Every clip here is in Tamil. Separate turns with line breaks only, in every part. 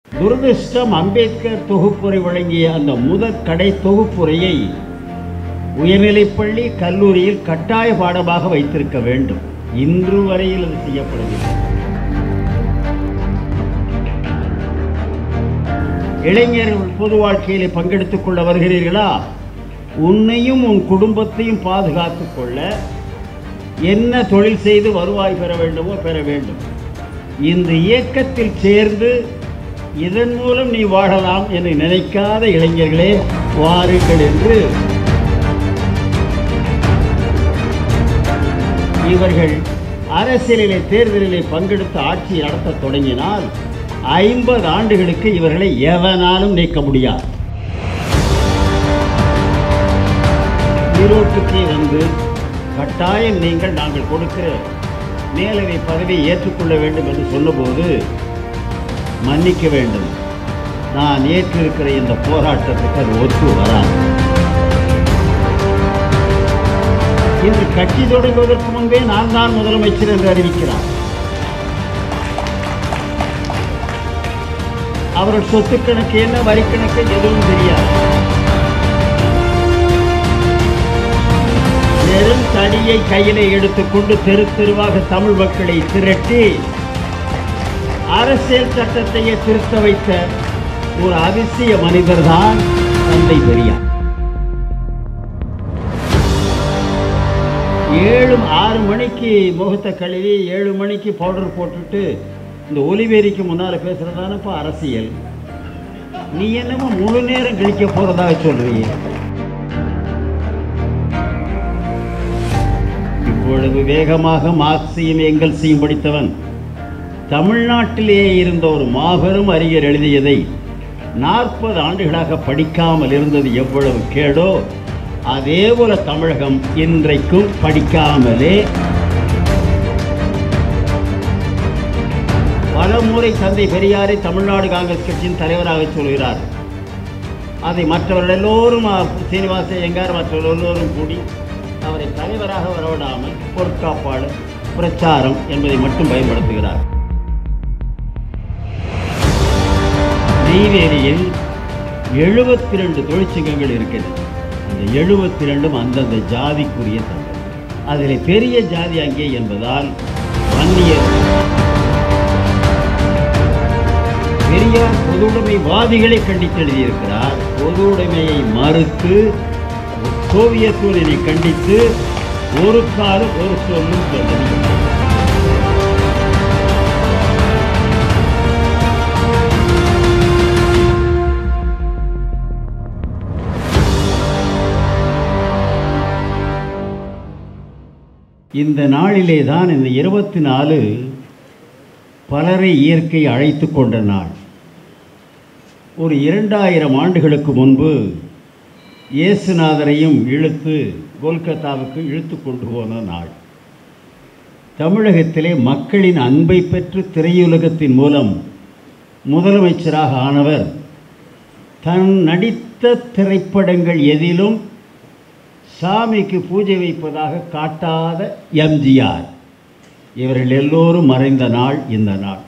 துரதிருஷ்டம் அம்பேத்கர் தொகுப்புரை வழங்கிய அந்த முதற் கடை தொகுப்புரையை உயர்நிலைப்பள்ளி கல்லூரியில் கட்டாய பாடமாக வைத்திருக்க வேண்டும் இன்று வரையில் அது செய்யப்படவில்லை இளைஞர்கள் பொது வாழ்க்கையிலே பங்கெடுத்துக் கொள்ள வருகிறீர்களா உன்னையும் உன் குடும்பத்தையும் பாதுகாத்துக் கொள்ள என்ன தொழில் செய்து வருவாய் பெற வேண்டுமோ பெற வேண்டும் இந்த இயக்கத்தில் சேர்ந்து இதன் மூலம் நீ வாழலாம் என்று நினைக்காத இளைஞர்களே வாருங்கள் என்று இவர்கள் அரசியலிலே தேர்தலிலே பங்கெடுத்து ஆட்சி நடத்த தொடங்கினால் ஐம்பது ஆண்டுகளுக்கு இவர்களை எவனாலும் நீக்க முடியாது ஈரோட்டுக்கே வந்து கட்டாயம் நீங்கள் நாங்கள் கொடுக்கிற மேலவை பதவியை ஏற்றுக்கொள்ள வேண்டும் என்று சொன்னபோது மன்னிக்க வேண்டும் நான் ஏற்றிருக்கிற இந்த போராட்டத்துக்கு அது ஒத்து வராது இன்று கட்சி தொடங்குவதற்கு முன்பே நான் தான் முதலமைச்சர் என்று அறிவிக்கிறார் அவர்கள் சொத்து கணக்கு என்ன வரி கணக்கு எதுவும் தெரியாது வெறும் தடியை கையிலே எடுத்துக்கொண்டு தெரு தெருவாக தமிழ் மக்களை திரட்டி அரசியல் சட்டத்தையே திருத்த வைத்த ஒரு அதிசய மனிதர்தான் தந்தை பெரியார் ஏழு ஆறு மணிக்கு முகத்தை கழுவி ஏழு மணிக்கு பவுடர் போட்டுட்டு இந்த ஒலிவேரிக்கு முன்னால் பேசுகிறதானப்பா அரசியல் நீ என்னமோ முழு நேரம் கழிக்க போகிறதாக சொல்றீங்க இவ்வளவு வேகமாக மார்க்சியும் எங்கல்ஸையும் படித்தவன் தமிழ்நாட்டிலேயே இருந்த ஒரு மாபெரும் அறிஞர் எழுதியதை நாற்பது ஆண்டுகளாக படிக்காமல் இருந்தது எவ்வளவு கேடோ அதே போல தமிழகம் இன்றைக்கும் படிக்காமலே பலமுறை தந்தை பெரியாரை தமிழ்நாடு காங்கிரஸ் கட்சியின் தலைவராக சொல்கிறார் அதை மற்றவர்கள் எல்லோரும் அ, சீனிவாச ஐயங்கார் மற்றவர்கள் எல்லோரும் கூடி அவரை தலைவராக வரவிடாமல் பொருட்காப்பாளர் பிரச்சாரம் என்பதை மட்டும் பயன்படுத்துகிறார் நெய்வேலியில் எழுபத்தி ரெண்டு தொழிற்சங்கங்கள் இருக்கிறது அந்த எழுபத்தி ரெண்டும் அந்தந்த ஜாதிக்குரிய தமிழ் அதில் பெரிய ஜாதி அங்கே என்பதால் வன்னியர் பெரியார் பொதுவுடைமைவாதிகளை கண்டித்து எழுதியிருக்கிறார் பொதுவுடைமையை மறுத்து சோவியத் யூனியனை கண்டித்து ஒரு காலம் ஒரு சொல்லும் சொல்லவில்லை இந்த நாளிலே தான் இந்த இருபத்தி நாலு பலரை இயற்கை அழைத்து கொண்ட நாள் ஒரு இரண்டாயிரம் ஆண்டுகளுக்கு முன்பு இயேசுநாதரையும் இழுத்து கொல்கத்தாவுக்கு இழுத்து கொண்டு போன நாள் தமிழகத்திலே மக்களின் அன்பை பெற்று திரையுலகத்தின் மூலம் முதலமைச்சராக ஆனவர் தன் நடித்த திரைப்படங்கள் எதிலும் சாமிக்கு பூஜை வைப்பதாக காட்டாத எம்ஜிஆர் இவர்கள் எல்லோரும் மறைந்த நாள் இந்த நாள்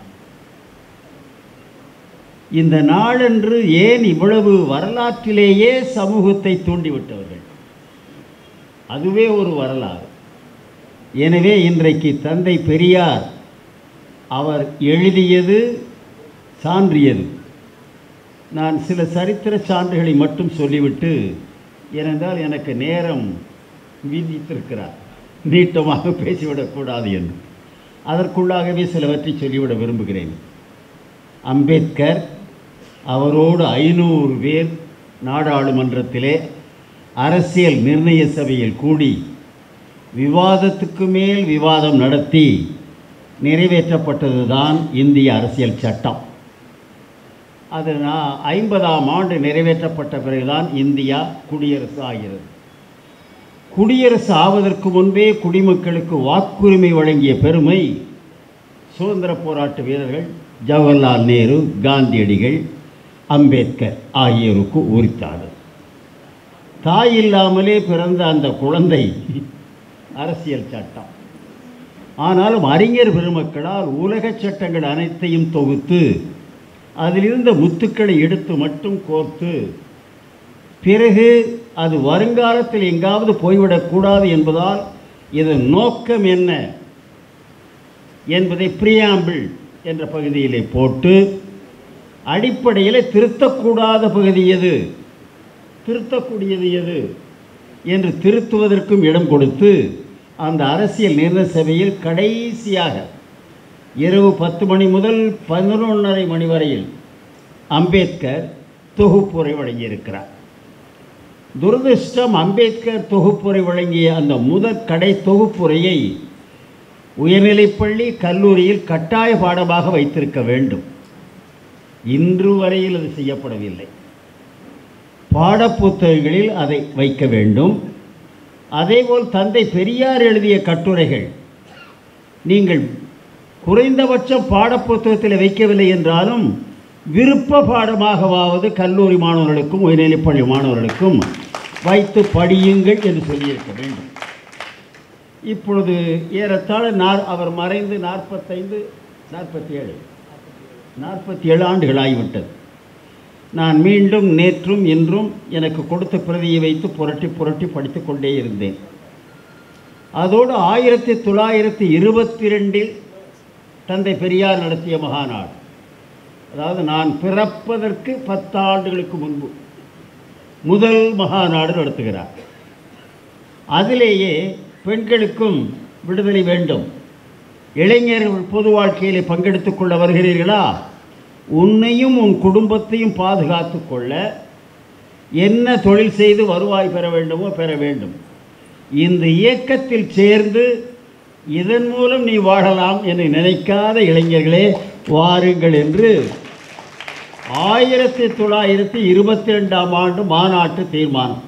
இந்த நாளன்று ஏன் இவ்வளவு வரலாற்றிலேயே சமூகத்தை தூண்டிவிட்டவர்கள் அதுவே ஒரு வரலாறு எனவே இன்றைக்கு தந்தை பெரியார் அவர் எழுதியது சான்றியது நான் சில சரித்திர சான்றுகளை மட்டும் சொல்லிவிட்டு ஏனென்றால் எனக்கு நேரம் விதித்திருக்கிறார் நீட்டமாக பேசிவிடக்கூடாது என்று அதற்குள்ளாகவே சிலவற்றை சொல்லிவிட விரும்புகிறேன் அம்பேத்கர் அவரோடு ஐநூறு பேர் நாடாளுமன்றத்திலே அரசியல் நிர்ணய சபையில் கூடி விவாதத்துக்கு மேல் விவாதம் நடத்தி நிறைவேற்றப்பட்டதுதான் இந்திய அரசியல் சட்டம் அது நான் ஐம்பதாம் ஆண்டு நிறைவேற்றப்பட்ட பிறகுதான் இந்தியா குடியரசு ஆகிறது குடியரசு ஆவதற்கு முன்பே குடிமக்களுக்கு வாக்குரிமை வழங்கிய பெருமை சுதந்திர போராட்ட வீரர்கள் ஜவஹர்லால் நேரு காந்தியடிகள் அம்பேத்கர் ஆகியோருக்கு உரித்தாது தாய் இல்லாமலே பிறந்த அந்த குழந்தை அரசியல் சட்டம் ஆனாலும் அறிஞர் பெருமக்களால் உலக சட்டங்கள் அனைத்தையும் தொகுத்து அதிலிருந்த முத்துக்களை எடுத்து மட்டும் கோர்த்து பிறகு அது வருங்காலத்தில் எங்காவது போய்விடக்கூடாது என்பதால் இதன் நோக்கம் என்ன என்பதை பிரியாம்பிள் என்ற பகுதியிலே போட்டு அடிப்படையில் திருத்தக்கூடாத பகுதி எது திருத்தக்கூடியது எது என்று திருத்துவதற்கும் இடம் கொடுத்து அந்த அரசியல் நிர்ணய சபையில் கடைசியாக இரவு பத்து மணி முதல் பதினொன்றரை மணி வரையில் அம்பேத்கர் தொகுப்புரை வழங்கியிருக்கிறார் துரதிருஷ்டம் அம்பேத்கர் தொகுப்புரை வழங்கிய அந்த முதற் கடை தொகுப்புரையை உயர்நிலைப்பள்ளி கல்லூரியில் கட்டாய பாடமாக வைத்திருக்க வேண்டும் இன்று வரையில் அது செய்யப்படவில்லை பாடப்புத்தகங்களில் அதை வைக்க வேண்டும் அதேபோல் தந்தை பெரியார் எழுதிய கட்டுரைகள் நீங்கள் குறைந்தபட்சம் பாடப்புத்தகத்தில் வைக்கவில்லை என்றாலும் விருப்ப பாடமாகவாவது கல்லூரி மாணவர்களுக்கும் உயர்நிலைப்பள்ளி மாணவர்களுக்கும் வைத்து படியுங்கள் என்று சொல்லியிருக்க வேண்டும் இப்பொழுது ஏறத்தாழ நார் அவர் மறைந்து நாற்பத்தைந்து நாற்பத்தி ஏழு நாற்பத்தி ஏழு ஆண்டுகள் ஆகிவிட்டது நான் மீண்டும் நேற்றும் இன்றும் எனக்கு கொடுத்த பிரதியை வைத்து புரட்டி புரட்டி படித்து கொண்டே இருந்தேன் அதோடு ஆயிரத்தி தொள்ளாயிரத்தி இருபத்தி ரெண்டில் தந்தை பெரியார் நடத்திய மகாநாடு அதாவது நான் பிறப்பதற்கு பத்தாண்டுகளுக்கு முன்பு முதல் மகாநாடு நடத்துகிறார் அதிலேயே பெண்களுக்கும் விடுதலை வேண்டும் இளைஞர்கள் பொது வாழ்க்கையில் பங்கெடுத்துக் கொள்ள வருகிறீர்களா உன்னையும் உன் குடும்பத்தையும் பாதுகாத்து கொள்ள என்ன தொழில் செய்து வருவாய் பெற வேண்டுமோ பெற வேண்டும் இந்த இயக்கத்தில் சேர்ந்து இதன் மூலம் நீ வாழலாம் என்று நினைக்காத இளைஞர்களே வாருங்கள் என்று ஆயிரத்தி தொள்ளாயிரத்தி இருபத்தி ரெண்டாம் ஆண்டு மாநாட்டு தீர்மானம்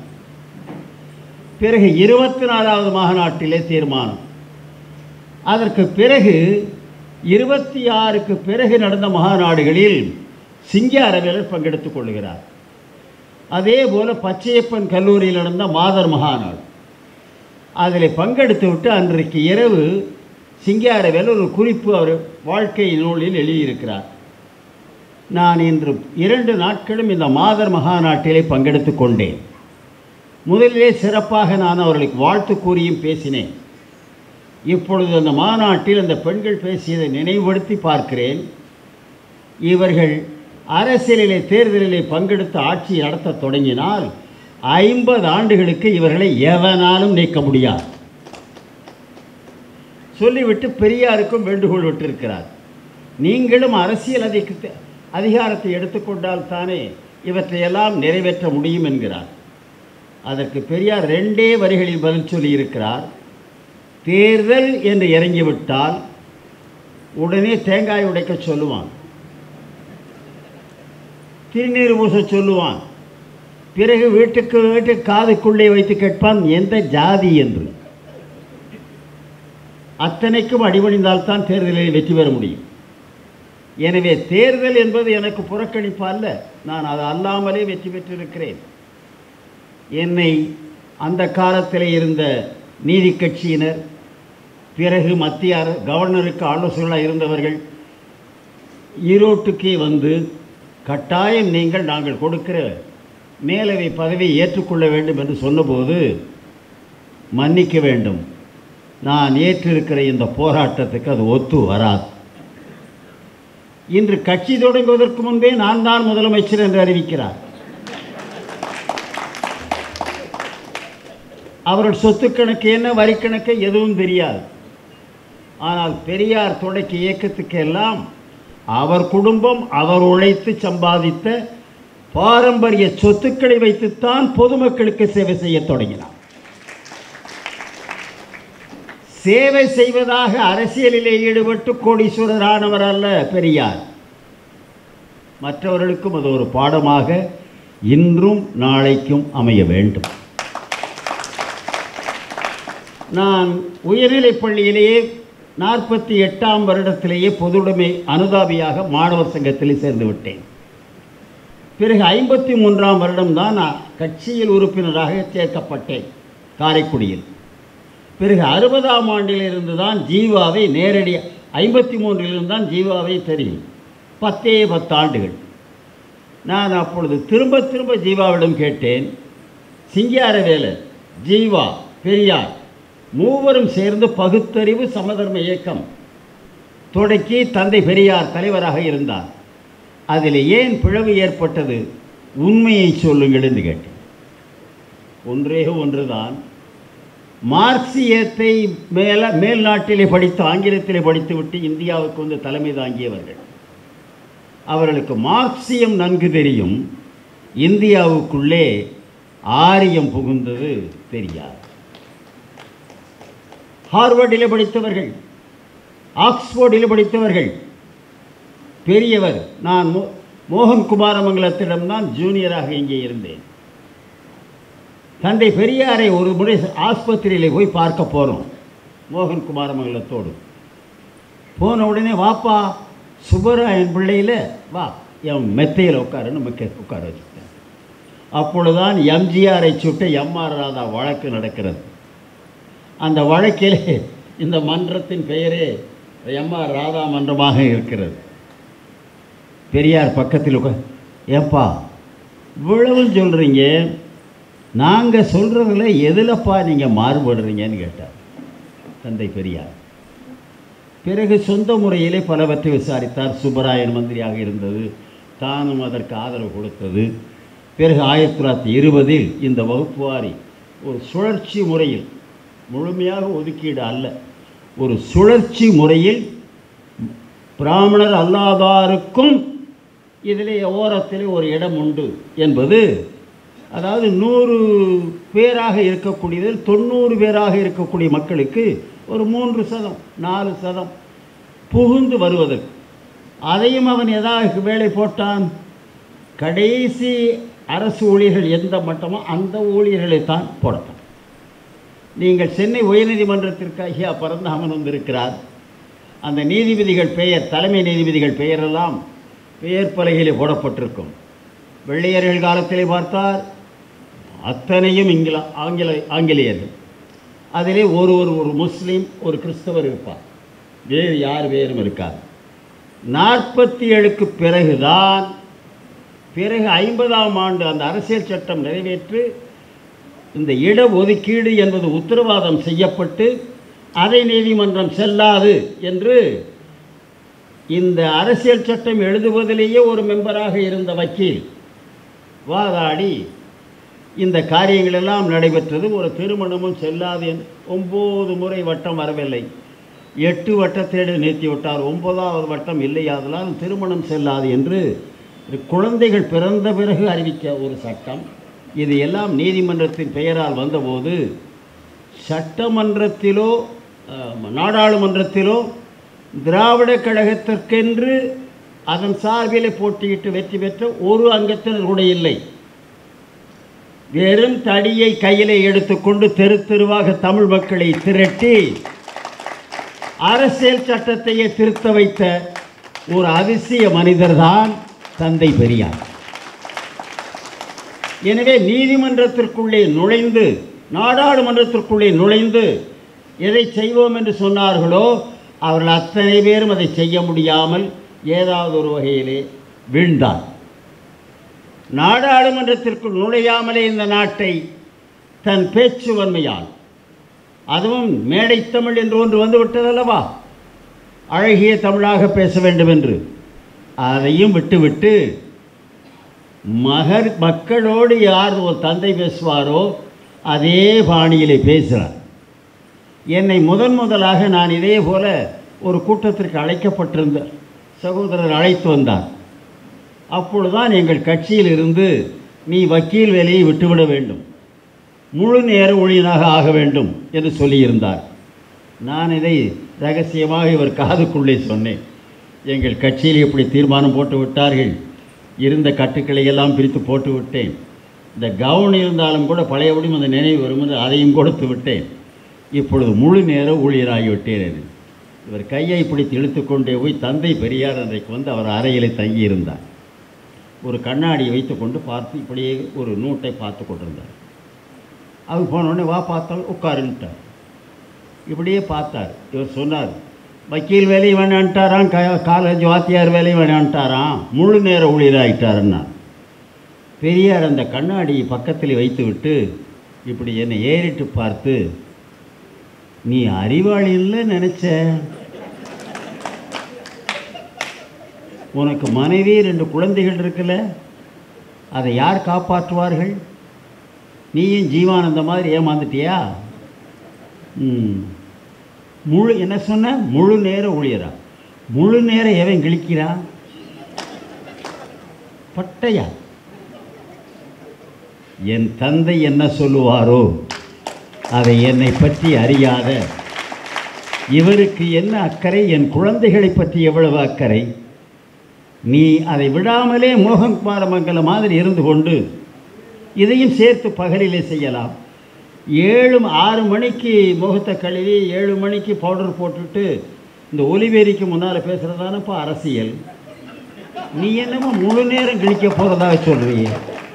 பிறகு இருபத்தி நாலாவது மாநாட்டிலே தீர்மானம் அதற்கு பிறகு இருபத்தி ஆறுக்கு பிறகு நடந்த மகாநாடுகளில் சிங்காரவேலர் பங்கெடுத்துக் கொள்கிறார் அதே போல பச்சையப்பன் கல்லூரியில் நடந்த மாதர் மகாநாடு அதில் பங்கெடுத்து விட்டு அன்றைக்கு இரவு சிங்காரவேலர் ஒரு குறிப்பு அவர் வாழ்க்கை நூலில் எழுதியிருக்கிறார் நான் இன்று இரண்டு நாட்களும் இந்த மாதர் மகாநாட்டிலே பங்கெடுத்து கொண்டேன் முதலிலே சிறப்பாக நான் அவர்களுக்கு வாழ்த்து கூறியும் பேசினேன் இப்பொழுது அந்த மாநாட்டில் அந்த பெண்கள் பேசியதை நினைவுபடுத்தி பார்க்கிறேன் இவர்கள் அரசியலிலே தேர்தலிலே பங்கெடுத்து ஆட்சி நடத்த தொடங்கினால் ஐம்பது ஆண்டுகளுக்கு இவர்களை எவனாலும் நீக்க முடியாது சொல்லிவிட்டு பெரியாருக்கும் வேண்டுகோள் விட்டிருக்கிறார் நீங்களும் அரசியல் அதிக அதிகாரத்தை எடுத்துக்கொண்டால் தானே இவற்றையெல்லாம் நிறைவேற்ற முடியும் என்கிறார் அதற்கு பெரியார் ரெண்டே வரிகளில் பதில் சொல்லியிருக்கிறார் தேர்தல் என்று இறங்கிவிட்டால் உடனே தேங்காய் உடைக்க சொல்லுவான் திருநீர் பூச சொல்லுவான் பிறகு வீட்டுக்கு வீட்டு காதுக்குள்ளே வைத்து கேட்பான் எந்த ஜாதி என்று அத்தனைக்கும் அடிபணிந்தால்தான் தேர்தலில் வெற்றி பெற முடியும் எனவே தேர்தல் என்பது எனக்கு புறக்கணிப்பு அல்ல நான் அது அல்லாமலே வெற்றி பெற்றிருக்கிறேன் என்னை அந்த காலத்தில் இருந்த நீதி கட்சியினர் பிறகு மத்திய அர கவர்னருக்கு ஆலோசகர்களாக இருந்தவர்கள் ஈரோட்டுக்கே வந்து கட்டாயம் நீங்கள் நாங்கள் கொடுக்கிற மேலவை பதவியை ஏற்றுக்கொள்ள வேண்டும் என்று சொன்னபோது மன்னிக்க வேண்டும் நான் ஏற்றிருக்கிற இந்த போராட்டத்துக்கு அது ஒத்து வராது இன்று கட்சி தொடங்குவதற்கு முன்பே நான் தான் முதலமைச்சர் என்று அறிவிக்கிறார் அவர்கள் சொத்து கணக்கு என்ன வரி கணக்கு எதுவும் தெரியாது ஆனால் பெரியார் தொடக்க இயக்கத்துக்கு எல்லாம் அவர் குடும்பம் அவர் உழைத்து சம்பாதித்த பாரம்பரிய சொத்துக்களை வைத்துத்தான் பொதுமக்களுக்கு சேவை செய்ய தொடங்கினார் சேவை செய்வதாக அரசியலிலே ஈடுபட்டு கோடீஸ்வரரானவர் அல்ல பெரியார் மற்றவர்களுக்கும் அது ஒரு பாடமாக இன்றும் நாளைக்கும் அமைய வேண்டும் நான் உயர்நிலைப் பள்ளியிலேயே நாற்பத்தி எட்டாம் வருடத்திலேயே பொதுவுடைமை அனுதாபியாக மாணவர் சங்கத்தில் சேர்ந்து விட்டேன் பிறகு ஐம்பத்தி மூன்றாம் வருடம்தான் நான் கட்சியில் உறுப்பினராக சேர்க்கப்பட்டேன் காரைக்குடியில் பிறகு அறுபதாம் ஆண்டிலிருந்து தான் ஜீவாவை நேரடி ஐம்பத்தி மூன்றிலிருந்து தான் ஜீவாவை தெரியும் பத்தே பத்தாண்டுகள் நான் அப்பொழுது திரும்ப திரும்ப ஜீவாவிடம் கேட்டேன் சிங்காரவேலர் ஜீவா பெரியார் மூவரும் சேர்ந்து பகுத்தறிவு சமதர்ம இயக்கம் தொடக்கி தந்தை பெரியார் தலைவராக இருந்தார் அதில் ஏன் பிளவு ஏற்பட்டது உண்மையை சொல்லுங்கள் என்று கேட்டேன் ஒன்றே ஒன்றுதான் மார்க்சியத்தை மேல மேல் நாட்டிலே படித்து ஆங்கிலத்திலே படித்துவிட்டு இந்தியாவுக்கு வந்து தலைமை தாங்கியவர்கள் அவர்களுக்கு மார்க்சியம் நன்கு தெரியும் இந்தியாவுக்குள்ளே ஆரியம் புகுந்தது தெரியாது ஹார்வர்டிலே படித்தவர்கள் ஆக்ஸ்போர்டில் படித்தவர்கள் பெரியவர் நான் மோ மோகன் குமாரமங்கலத்திடம்தான் ஜூனியராக இங்கே இருந்தேன் தந்தை பெரியாரை ஒரு முறை ஆஸ்பத்திரியிலே போய் பார்க்க போகிறோம் மோகன் குமாரமங்கலத்தோடு போன உடனே வாப்பா சுப்பராயன் பிள்ளையில் வா என் மெத்தையில் உட்காருன்னு மெக்க உட்கார வச்சுட்டேன் அப்பொழுதுதான் எம்ஜிஆரை சுட்ட எம்ஆர் ராதா வழக்கு நடக்கிறது அந்த வழக்கிலே இந்த மன்றத்தின் பெயரே எம்ஆர் ராதா மன்றமாக இருக்கிறது பெரியார் பக்கத்தில் உட்கா ஏப்பா இவ்வளவு சொல்கிறீங்க நாங்கள் சொல்கிறதுல எதிலப்பா நீங்கள் மாறுபடுறீங்கன்னு கேட்டார் தந்தை பெரியார் பிறகு சொந்த முறையிலே பலவற்றை விசாரித்தார் சுப்பராயன் மந்திரியாக இருந்தது தானும் அதற்கு ஆதரவு கொடுத்தது பிறகு ஆயிரத்தி தொள்ளாயிரத்தி இருபதில் இந்த வகுப்பு வாரி ஒரு சுழற்சி முறையில் முழுமையாக ஒதுக்கீடு அல்ல ஒரு சுழற்சி முறையில் பிராமணர் அல்லாதாருக்கும் இதிலே ஓரத்திலே ஒரு இடம் உண்டு என்பது அதாவது நூறு பேராக இருக்கக்கூடியதில் தொண்ணூறு பேராக இருக்கக்கூடிய மக்களுக்கு ஒரு மூன்று சதம் நாலு சதம் புகுந்து வருவதற்கு அதையும் அவன் எதாக வேலை போட்டான் கடைசி அரசு ஊழியர்கள் எந்த மட்டமோ அந்த ஊழியர்களை தான் போடத்தான் நீங்கள் சென்னை உயர்நீதிமன்றத்திற்கு ஐயா பரந்தாமன் வந்திருக்கிறார் அந்த நீதிபதிகள் பெயர் தலைமை நீதிபதிகள் பெயரெல்லாம் பெயர் பலகையிலே போடப்பட்டிருக்கும் வெள்ளையர்கள் காலத்திலே பார்த்தார் அத்தனையும் இங்கில ஆங்கில ஆங்கிலேயர்கள் அதிலே ஒரு ஒரு ஒரு முஸ்லீம் ஒரு கிறிஸ்தவர் இருப்பார் வேறு யார் வேறும் இருக்கார் நாற்பத்தி ஏழுக்கு பிறகுதான் பிறகு ஐம்பதாம் ஆண்டு அந்த அரசியல் சட்டம் நிறைவேற்று இந்த இட ஒதுக்கீடு என்பது உத்தரவாதம் செய்யப்பட்டு அதை நீதிமன்றம் செல்லாது என்று இந்த அரசியல் சட்டம் எழுதுவதிலேயே ஒரு மெம்பராக இருந்த வக்கீல் வாதாடி இந்த காரியங்கள் எல்லாம் நடைபெற்றது ஒரு திருமணமும் செல்லாது என்று ஒம்பது முறை வட்டம் வரவில்லை எட்டு வட்டத்தேடு நிறுத்தி விட்டார் ஒன்பதாவது வட்டம் இல்லையாதலால் திருமணம் செல்லாது என்று குழந்தைகள் பிறந்த பிறகு அறிவிக்க ஒரு சட்டம் இது எல்லாம் நீதிமன்றத்தின் பெயரால் வந்தபோது சட்டமன்றத்திலோ அஹ், நாடாளுமன்றத்திலோ திராவிட கழகத்திற்கென்று அதன் சார்பிலே போட்டியிட்டு வெற்றி பெற்ற ஒரு அங்கத்தினர் கூட இல்லை வெறும் தடியை கையிலே எடுத்துக்கொண்டு தெரு தெருவாக தமிழ் மக்களை திரட்டி அரசியல் சட்டத்தையே திருத்த வைத்த ஒரு அதிசய மனிதர்தான் தந்தை பெரியார் எனவே நீதிமன்றத்திற்குள்ளே நுழைந்து நாடாளுமன்றத்திற்குள்ளே நுழைந்து எதை செய்வோம் என்று சொன்னார்களோ அவர்கள் அத்தனை பேரும் அதை செய்ய முடியாமல் ஏதாவது ஒரு வகையிலே வீழ்ந்தார் நாடாளுமன்றத்திற்குள் நுழையாமலே இந்த நாட்டை தன் பேச்சு வன்மையால் அதுவும் மேடை தமிழ் என்று ஒன்று வந்து விட்டதல்லவா அழகிய தமிழாக பேச வேண்டும் என்று அதையும் விட்டுவிட்டு மகர் மக்களோடு யார் ஒரு தந்தை பேசுவாரோ அதே பாணியிலே பேசுகிறார் என்னை முதன் முதலாக நான் இதே போல ஒரு கூட்டத்திற்கு அழைக்கப்பட்டிருந்த சகோதரர் அழைத்து வந்தார் அப்பொழுதுதான் எங்கள் கட்சியில் இருந்து நீ வக்கீல் வேலையை விட்டுவிட வேண்டும் முழு நேர ஊழியனாக ஆக வேண்டும் என்று சொல்லியிருந்தார் நான் இதை ரகசியமாக இவர் காதுக்குள்ளே சொன்னேன் எங்கள் கட்சியில் இப்படி தீர்மானம் போட்டு விட்டார்கள் இருந்த கட்டுக்களை எல்லாம் பிரித்து போட்டு விட்டேன் இந்த கவுன் இருந்தாலும் கூட பழையபடியும் அந்த நினைவு வரும் என்று அதையும் கொடுத்து விட்டேன் இப்பொழுது முழு நேர ஊழியராகிவிட்டேன் என்று. இவர் கையை பிடித்து இழுத்துக்கொண்டே போய் தந்தை பெரியார் அன்றைக்கு வந்து அவர் அறையிலே தங்கியிருந்தார் ஒரு கண்ணாடியை வைத்துக்கொண்டு பார்த்து இப்படியே ஒரு நோட்டை பார்த்து கொண்டிருந்தார் அவர் போன உடனே வா பார்த்தால் உட்காருன்ட்டார் இப்படியே பார்த்தார் இவர் சொன்னார் வக்கீல் வேலையும் வேணான்ட்டாராம் க காலேஜ் வாத்தியார் வேலையும் வேணான்ட்டாராம் முழு நேர ஊழியராகிட்டாருன்னா பெரியார் அந்த கண்ணாடியை பக்கத்தில் வைத்துவிட்டு இப்படி என்னை ஏறிட்டு பார்த்து நீ அறிவாளி இல்லை நினச்ச உனக்கு மனைவி ரெண்டு குழந்தைகள் இருக்குல்ல அதை யார் காப்பாற்றுவார்கள் நீயும் ஜீவானந்த மாதிரி ஏமாந்துட்டியா ம் முழு என்ன சொன்ன முழு நேர ஊழியரா முழு நேரம் எவன் கிழிக்கிறான் பட்டையா என் தந்தை என்ன சொல்லுவாரோ அதை என்னை பற்றி அறியாத இவருக்கு என்ன அக்கறை என் குழந்தைகளை பற்றி எவ்வளவு அக்கறை நீ அதை விடாமலே மோகன்குமாரமங்கல மாதிரி இருந்து கொண்டு இதையும் சேர்த்து பகலிலே செய்யலாம் ஏழு ஆறு மணிக்கு முகத்தை கழுவி ஏழு மணிக்கு பவுடர் போட்டுட்டு இந்த ஒலிவேரிக்கு முன்னால் பேசுகிறதானப்பா அரசியல் நீ என்னமோ முழு நேரம் கிழிக்க போகிறதாக சொல்கிறீங்க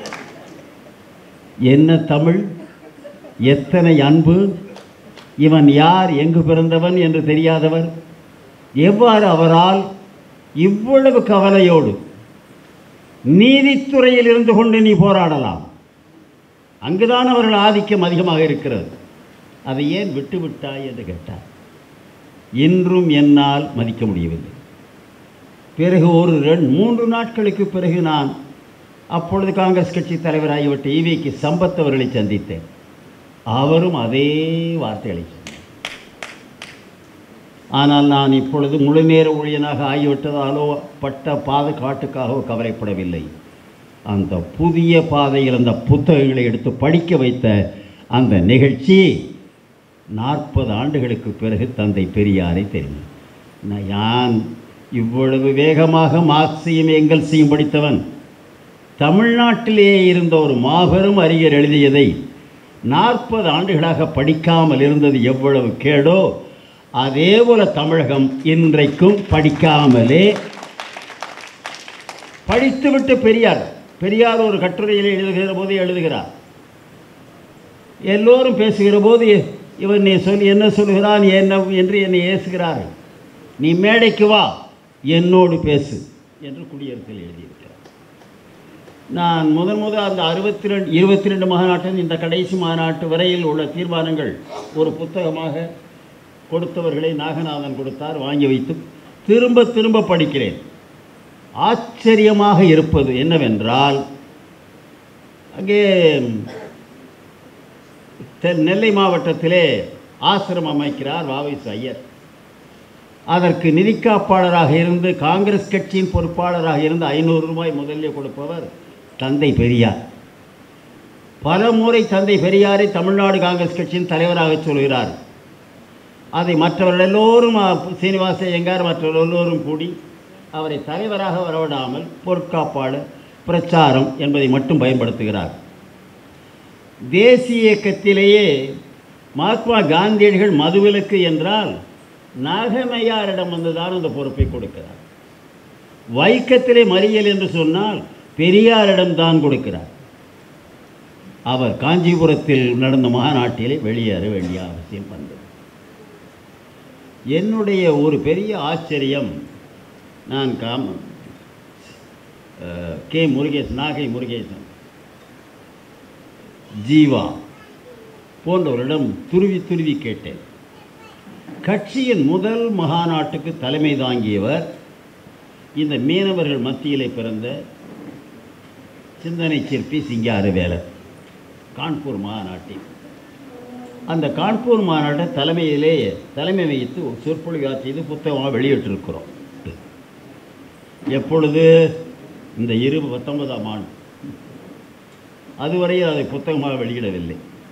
என்ன தமிழ் எத்தனை அன்பு இவன் யார் எங்கு பிறந்தவன் என்று தெரியாதவர் எவ்வாறு அவரால் இவ்வளவு கவலையோடு நீதித்துறையில் இருந்து கொண்டு நீ போராடலாம் அங்குதான் அவர்கள் ஆதிக்கம் அதிகமாக இருக்கிறது அதை ஏன் விட்டு விட்டாய் என்று கேட்டார் இன்றும் என்னால் மதிக்க முடியவில்லை பிறகு ஒரு ரெண்டு மூன்று நாட்களுக்கு பிறகு நான் அப்பொழுது காங்கிரஸ் கட்சி தலைவராகிவிட்ட ஈவிக்கு சம்பத் அவர்களை சந்தித்தேன் அவரும் அதே வார்த்தைகளை சொன்னார் ஆனால் நான் இப்பொழுது முழு நேர ஊழியனாக ஆகிவிட்டதாலோ பட்ட பாத காட்டுக்காகவோ கவலைப்படவில்லை அந்த புதிய பாதையில் அந்த புத்தகங்களை எடுத்து படிக்க வைத்த அந்த நிகழ்ச்சி நாற்பது ஆண்டுகளுக்கு பிறகு தந்தை பெரியாரை தெரியும் நான் யான் இவ்வளவு வேகமாக மார்க்சியும் எங்கல்ஸையும் படித்தவன் தமிழ்நாட்டிலேயே இருந்த ஒரு மாபெரும் அறிஞர் எழுதியதை நாற்பது ஆண்டுகளாக படிக்காமல் இருந்தது எவ்வளவு கேடோ அதே போல தமிழகம் இன்றைக்கும் படிக்காமலே படித்துவிட்டு பெரியார் பெரியார் ஒரு கட்டுரையில் எழுதுகிற போது எழுதுகிறார் எல்லோரும் பேசுகிற போது இவன் நீ சொல்லி என்ன சொல்லுகிறான் என்ன என்று என்னை ஏசுகிறார்கள் நீ மேடைக்கு வா என்னோடு பேசு என்று குடியரசில் எழுதியிருக்கிறார் நான் முதன் முதல் அந்த அறுபத்தி ரெண்டு இருபத்தி ரெண்டு மாநாட்டின் இந்த கடைசி மாநாட்டு வரையில் உள்ள தீர்மானங்கள் ஒரு புத்தகமாக கொடுத்தவர்களை நாகநாதன் கொடுத்தார் வாங்கி வைத்து திரும்ப திரும்ப படிக்கிறேன் ஆச்சரியமாக இருப்பது என்னவென்றால் அங்கே தென் நெல்லை மாவட்டத்திலே ஆசிரமம் அமைக்கிறார் வாவைஸ் ஐயர் அதற்கு நிதி காப்பாளராக இருந்து காங்கிரஸ் கட்சியின் பொறுப்பாளராக இருந்து ஐநூறு ரூபாய் முதலில் கொடுப்பவர் தந்தை பெரியார் பல முறை தந்தை பெரியாரை தமிழ்நாடு காங்கிரஸ் கட்சியின் தலைவராக சொல்கிறார் அதை மற்றவர்கள் எல்லோரும் அ, சீனிவாச ஐயங்கார் மற்றவர்கள் எல்லோரும் கூடி அவரை தலைவராக வரவிடாமல் பொருட்காப்பாடு பிரச்சாரம் என்பதை மட்டும் பயன்படுத்துகிறார் தேசிய இயக்கத்திலேயே மகாத்மா காந்தியடிகள் மதுவிலக்கு என்றால் நாகமையாரிடம் வந்துதான் அந்த பொறுப்பை கொடுக்கிறார் வைக்கத்திலே மறியல் என்று சொன்னால் பெரியாரிடம் தான் கொடுக்கிறார் அவர் காஞ்சிபுரத்தில் நடந்த மாநாட்டிலே வெளியேற வேண்டிய அவசியம் வந்தது என்னுடைய ஒரு பெரிய ஆச்சரியம் நான் காம அஹ், கே முருகேசன் நாகை முருகேசன் ஜீவா போன்றவரிடம் துருவி துருவி கேட்டேன் கட்சியின் முதல் மகாநாட்டுக்கு தலைமை தாங்கியவர் இந்த மீனவர்கள் மத்தியிலே பிறந்த சிந்தனை சிற்பி சிங்காரவேலர் கான்பூர் மாநாட்டில் அந்த கான்பூர் மாநாட்டை தலைமையிலே தலைமை வைத்து ஒரு சொற்பொழிவாற்றியது புத்தகமாக வெளியிட்டிருக்கிறோம் எப்பொழுது இந்த இரு பத்தொன்பதாம் ஆண்டு அதுவரை அதை புத்தகமாக வெளியிடவில்லை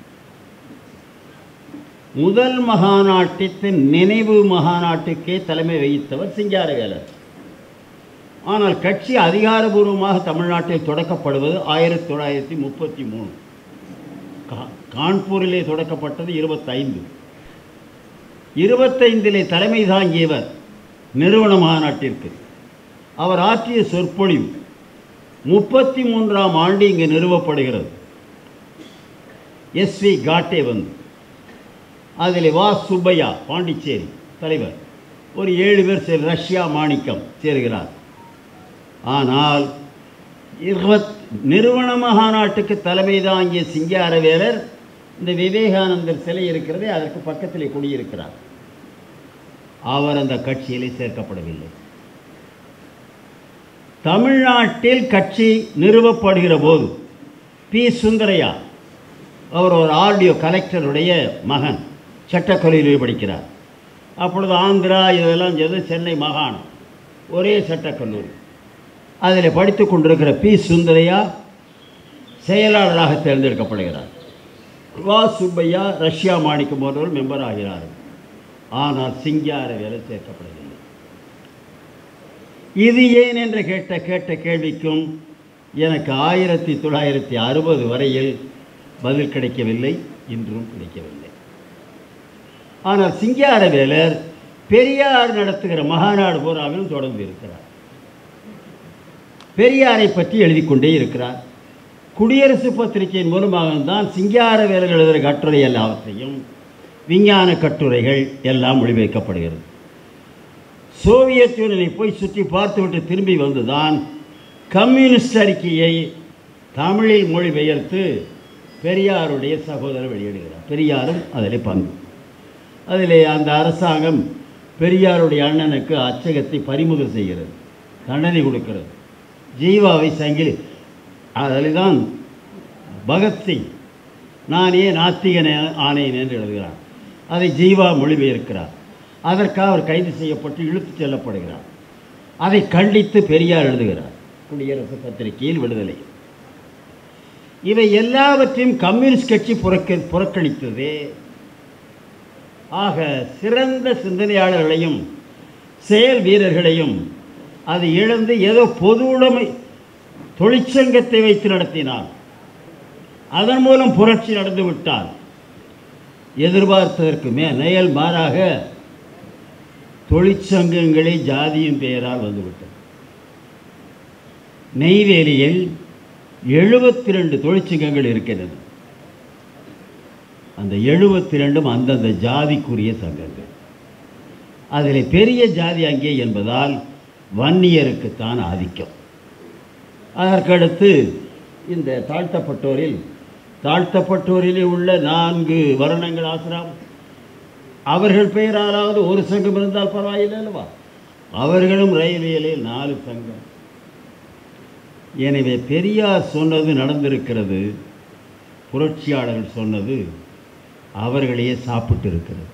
முதல் மகாநாட்டின் நினைவு மகாநாட்டுக்கே தலைமை வகித்தவர் சிங்காரவேலர் ஆனால் கட்சி அதிகாரபூர்வமாக தமிழ்நாட்டில் தொடக்கப்படுவது ஆயிரத்தி தொள்ளாயிரத்தி முப்பத்தி மூணு கா- கான்பூரிலே தொடக்கப்பட்டது இருபத்தைந்து இருபத்தைந்திலே தலைமை தாங்கியவர் நிறுவன மாநாட்டிற்கு அவர் ஆற்றிய சொற்பொழிவு முப்பத்தி மூன்றாம் ஆண்டு இங்கு நிறுவப்படுகிறது எஸ் வி காட்டே வந்து அதில் வா சுப்பையா பாண்டிச்சேரி தலைவர் ஒரு ஏழு பேர் சேர் ரஷ்யா மாணிக்கம் சேர்கிறார் ஆனால் இருபத் நிறுவன மகாநாட்டுக்கு தலைமை தாங்கிய சிங்காரவேலர் இந்த விவேகானந்தர் சிலை இருக்கிறதே அதற்கு பக்கத்திலே குடியிருக்கிறார் அவர் அந்த கட்சியிலே சேர்க்கப்படவில்லை தமிழ்நாட்டில் கட்சி நிறுவப்படுகிற போது பி சுந்தரையா அவர் ஒரு ஆர்டிஓ கலெக்டருடைய மகன் சட்டக்கல்லூரியில் படிக்கிறார் அப்பொழுது ஆந்திரா இதெல்லாம் சேர்ந்து சென்னை மாகாணம் ஒரே சட்டக்கல்லூரி அதில் படித்து கொண்டிருக்கிற பி சுந்தரையா செயலாளராக தேர்ந்தெடுக்கப்படுகிறார் வா சுப்பையா ரஷ்யா மாணிக்கம் போன்றவர் மெம்பர் ஆகிறார்கள் ஆனால் சிங்கார வேலை சேர்க்கப்படவில்லை இது ஏன் என்று கேட்ட கேட்ட கேள்விக்கும் எனக்கு ஆயிரத்தி தொள்ளாயிரத்தி அறுபது வரையில் பதில் கிடைக்கவில்லை இன்றும் கிடைக்கவில்லை ஆனால் சிங்காரவேலர் பெரியார் நடத்துகிற மகாநாடு பூராவிலும் தொடர்ந்து இருக்கிறார் பெரியாரை பற்றி எழுதி கொண்டே இருக்கிறார் குடியரசு பத்திரிகையின் மூலமாக தான் சிங்காரவேலர் எழுதுகிற கட்டுரை எல்லாவற்றையும் விஞ்ஞான கட்டுரைகள் எல்லாம் மொழிபெயர்க்கப்படுகிறது சோவியத் யூனியனை போய் சுற்றி பார்த்துவிட்டு திரும்பி வந்துதான் கம்யூனிஸ்ட் அறிக்கையை தமிழில் மொழிபெயர்த்து பெரியாருடைய சகோதரர் வெளியிடுகிறார் பெரியாரும் அதில் பங்கு அதிலே அந்த அரசாங்கம் பெரியாருடைய அண்ணனுக்கு அச்சகத்தை பறிமுதல் செய்கிறது தண்டனை கொடுக்கிறது ஜீவாவை சங்கிலி அதில் தான் பகத்சிங் நானே நாத்திகன் ஆனேன் என்று எழுதுகிறார் அதை ஜீவா மொழிபெயர்க்கிறார் அதற்காக அவர் கைது செய்யப்பட்டு இழுத்துச் செல்லப்படுகிறார் அதை கண்டித்து பெரியார் எழுதுகிறார் குடியரசு பத்திரிகையில் விடுதலை இவை எல்லாவற்றையும் கம்யூனிஸ்ட் கட்சி புறக்க புறக்கணித்தது ஆக சிறந்த சிந்தனையாளர்களையும் செயல் வீரர்களையும் அது இழந்து ஏதோ பொது உடைமை தொழிற்சங்கத்தை வைத்து நடத்தினார் அதன் மூலம் புரட்சி நடந்து விட்டார் எதிர்பார்த்ததற்கு மே நேயல் மாறாக தொழிற்சங்கங்களே ஜாதியும் பெயரால் வந்துவிட்டது நெய்வேலியில் எழுபத்தி ரெண்டு தொழிற்சங்கங்கள் இருக்கிறது அந்த எழுபத்தி ரெண்டும் அந்தந்த ஜாதிக்குரிய சங்கங்கள் அதில் பெரிய ஜாதி அங்கே என்பதால் வன்னியருக்குத்தான் ஆதிக்கம் அதற்கடுத்து இந்த தாழ்த்தப்பட்டோரில் தாழ்த்தப்பட்டோரிலே உள்ள நான்கு வருணங்கள் ஆசிரம் அவர்கள் பெயராலாவது ஒரு சங்கம் இருந்தால் பரவாயில்லை அல்லவா அவர்களும் ரயில்வேலே நாலு சங்கம் எனவே பெரியார் சொன்னது நடந்திருக்கிறது புரட்சியாளர்கள் சொன்னது அவர்களையே சாப்பிட்டு இருக்கிறது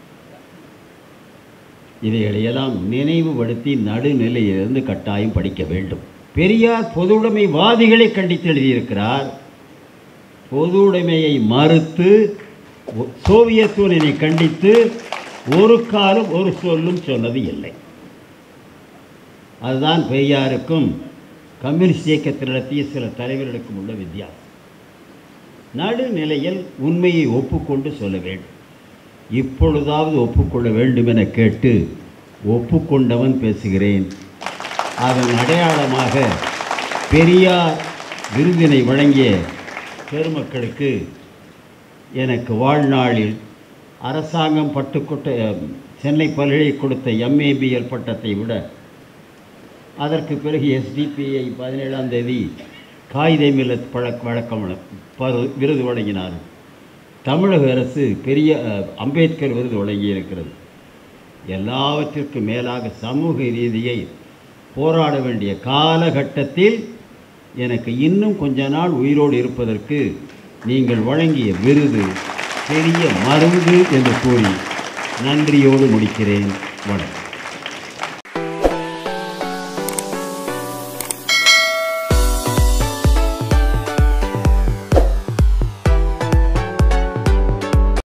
இவைகளையெல்லாம் நினைவுபடுத்தி நடுநிலையிலிருந்து கட்டாயம் படிக்க வேண்டும் பெரியார் பொதுவுடைமைவாதிகளை கண்டித்து எழுதியிருக்கிறார் பொதுவுடைமையை மறுத்து ஒ- சோவியத் யூனியனை கண்டித்து ஒரு காலம் ஒரு சொல்லும் சொன்னது இல்லை அதுதான் பெரியாருக்கும் கம்யூனிஸ்ட் இயக்கத்தில் நடத்திய சில தலைவர்களுக்கும் உள்ள வித்தியாசம் நடுநிலையில் உண்மையை ஒப்புக்கொண்டு சொல்ல வேண்டும் இப்பொழுதாவது ஒப்புக்கொள்ள வேண்டும் என கேட்டு ஒப்புக்கொண்டவன் பேசுகிறேன் அதன் அடையாளமாக பெரியார் விருதினை வழங்கிய பெருமக்களுக்கு எனக்கு வாழ்நாளில் அரசாங்கம் பட்டுக்கொட்ட சென்னை பல்கலை கொடுத்த எம்ஏபிஎல் பட்டத்தை விட அதற்கு பிறகு எஸ்டிபிஐ பதினேழாம் தேதி காகித மில்லத் பழக்க வழக்கம் வழ- பரு- விருது வழங்கினார் தமிழக அரசு பெரிய அஹ், அம்பேத்கர் விருது வழங்கியிருக்கிறது எல்லாவற்றிற்கும் மேலாக சமூக ரீதியை போராட வேண்டிய காலகட்டத்தில் எனக்கு இன்னும் கொஞ்ச நாள் உயிரோடு இருப்பதற்கு நீங்கள் வழங்கிய விருது பெரிய மருந்து என்று கூறி நன்றியோடு முடிக்கிறேன் வணக்கம்